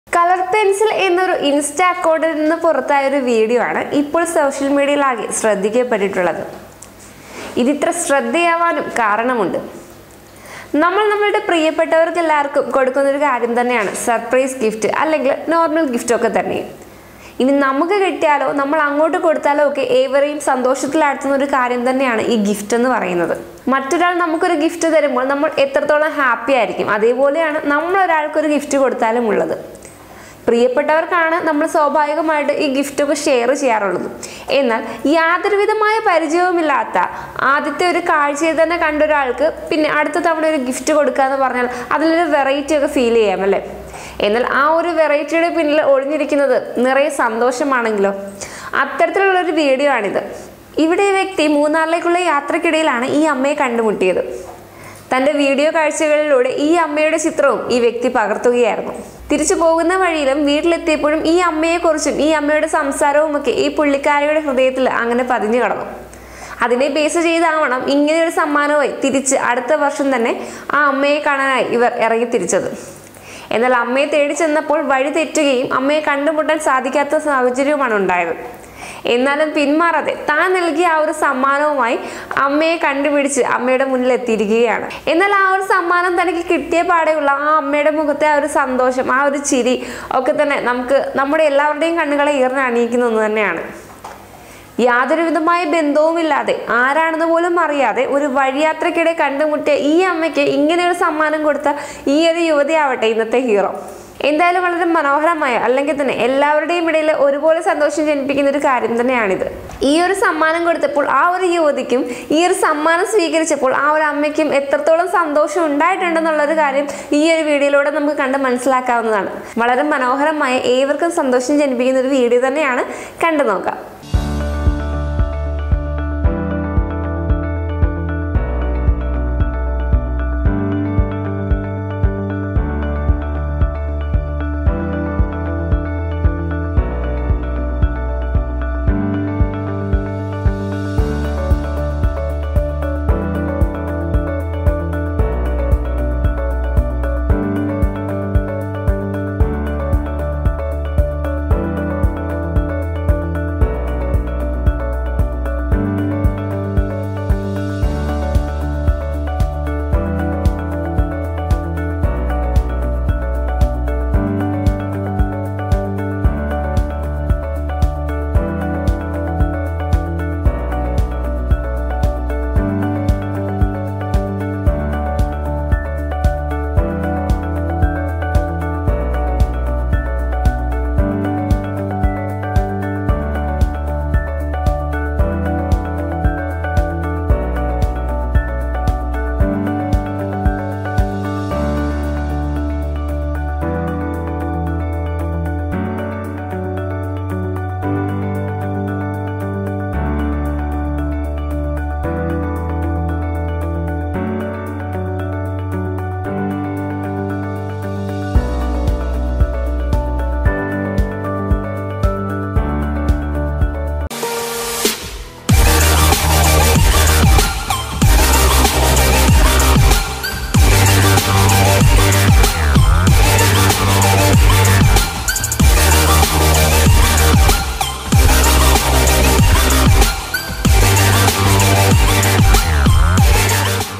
colour pencil എന്നൊരു insta അക്കൗണ്ടിൽ നിന്ന് പുറത്തായ ഒരു വീഡിയോ ആണ് ഇപ്പോൾ സോഷ്യൽ മീഡിയയിലാകെ ശ്രദ്ധിക്കപ്പെട്ടിട്ടുള്ളത് ഇതിത്ര ശ്രദ്ധയാവാനും കാരണമുണ്ട് നമ്മൾ നമ്മളുടെ പ്രിയപ്പെട്ടവർക്ക് എല്ലാവർക്കും കൊടുക്കുന്ന ഒരു കാര്യം തന്നെയാണ് സർപ്രൈസ് ഗിഫ്റ്റ് അല്ലെങ്കിൽ നോർമൽ ഗിഫ്റ്റ് ഒക്കെ തന്നെ ഇനി നമുക്ക് കിട്ടിയാലോ നമ്മൾ അങ്ങോട്ട് കൊടുത്താലോ ഒക്കെ ഏവരെയും സന്തോഷത്തിലാഴ്ത്തുന്ന ഒരു കാര്യം തന്നെയാണ് ഈ ഗിഫ്റ്റ് എന്ന് പറയുന്നത് മറ്റൊരാൾ നമുക്കൊരു ഗിഫ്റ്റ് തരുമ്പോൾ നമ്മൾ എത്രത്തോളം ഹാപ്പി ആയിരിക്കും അതേപോലെയാണ് നമ്മൾ ഒരാൾക്കൊരു ഗിഫ്റ്റ് കൊടുത്താലും ഉള്ളത് പ്രിയപ്പെട്ടവർക്കാണ് നമ്മൾ സ്വാഭാവികമായിട്ട് ഈ ഗിഫ്റ്റൊക്കെ ഷെയർ ചെയ്യാറുള്ളത് എന്നാൽ യാതൊരുവിധമായ പരിചയവുമില്ലാത്ത ആദ്യത്തെ ഒരു കാഴ്ചയിൽ തന്നെ കണ്ട ഒരാൾക്ക് പിന്നെ അടുത്ത തവണ ഒരു ഗിഫ്റ്റ് കൊടുക്കുക എന്ന് പറഞ്ഞാൽ അതിലൊരു വെറൈറ്റി ഒക്കെ ഫീൽ ചെയ്യാം അല്ലേ എന്നാൽ ആ ഒരു വെറൈറ്റിയുടെ പിന്നിൽ ഒളിഞ്ഞിരിക്കുന്നത് നിറയെ സന്തോഷമാണെങ്കിലോ അത്തരത്തിലുള്ള ഒരു വീഡിയോ ആണിത് ഇവിടെ ഈ വ്യക്തി മൂന്നാറിലേക്കുള്ള യാത്രക്കിടയിലാണ് ഈ അമ്മയെ കണ്ടുമുട്ടിയത് തന്റെ വീഡിയോ കാഴ്ചകളിലൂടെ ഈ അമ്മയുടെ ചിത്രവും ഈ വ്യക്തി പകർത്തുകയായിരുന്നു തിരിച്ചു പോകുന്ന വഴിയിലും വീട്ടിലെത്തിയപ്പോഴും ഈ അമ്മയെക്കുറിച്ചും ഈ അമ്മയുടെ സംസാരവും ഒക്കെ ഈ പുള്ളിക്കാരിയുടെ ഹൃദയത്തിൽ അങ്ങനെ പതിഞ്ഞു കടന്നു അതിനെ ബേസ് ചെയ്താവണം ഇങ്ങനെയൊരു സമ്മാനവുമായി തിരിച്ച് അടുത്ത വർഷം തന്നെ ആ അമ്മയെ കാണാനായി ഇവർ ഇറങ്ങി തിരിച്ചത് എന്നാൽ അമ്മയെ തേടി ചെന്നപ്പോൾ വഴി തെറ്റുകയും അമ്മയെ കണ്ടുമുട്ടാൻ സാധിക്കാത്ത സാഹചര്യവുമാണ് ഉണ്ടായത് എന്നാലും പിന്മാറാതെ താൻ നൽകിയ ആ ഒരു സമ്മാനവുമായി അമ്മയെ കണ്ടുപിടിച്ച് അമ്മയുടെ മുന്നിൽ എത്തിയിരിക്കുകയാണ് എന്നാൽ ആ ഒരു സമ്മാനം തനിക്ക് കിട്ടിയ പാടെയുള്ള ആ അമ്മയുടെ മുഖത്തെ ആ ഒരു സന്തോഷം ആ ഒരു ചിരി ഒക്കെ തന്നെ നമുക്ക് നമ്മുടെ എല്ലാവരുടെയും കണ്ണുകളെ ഈർന്ന് അണിയിക്കുന്ന ഒന്ന് തന്നെയാണ് യാതൊരു വിധമായ ബന്ധവുമില്ലാതെ ആരാണെന്ന് പോലും അറിയാതെ ഒരു വഴിയാത്രക്കിടെ കണ്ടുമുട്ടിയ ഈ അമ്മയ്ക്ക് ഇങ്ങനെ ഒരു സമ്മാനം കൊടുത്ത ഈ ഒരു യുവതിയാവട്ടെ ഇന്നത്തെ ഹീറോ എന്തായാലും വളരെ മനോഹരമായ അല്ലെങ്കിൽ തന്നെ എല്ലാവരുടെയും ഇടയിൽ ഒരുപോലെ സന്തോഷം ജനിപ്പിക്കുന്ന ഒരു കാര്യം തന്നെയാണിത് ഈ ഒരു സമ്മാനം കൊടുത്തപ്പോൾ ആ ഒരു യുവതിക്കും ഈ ഒരു സമ്മാനം സ്വീകരിച്ചപ്പോൾ ആ ഒരു അമ്മയ്ക്കും എത്രത്തോളം സന്തോഷം ഉണ്ടായിട്ടുണ്ടെന്നുള്ള ഒരു കാര്യം ഈ ഒരു വീഡിയോയിലൂടെ നമുക്ക് കണ്ട് മനസ്സിലാക്കാവുന്നതാണ് വളരെ മനോഹരമായ ഏവർക്കും സന്തോഷം ജനിപ്പിക്കുന്ന ഒരു വീഡിയോ തന്നെയാണ് കണ്ടു നോക്കാം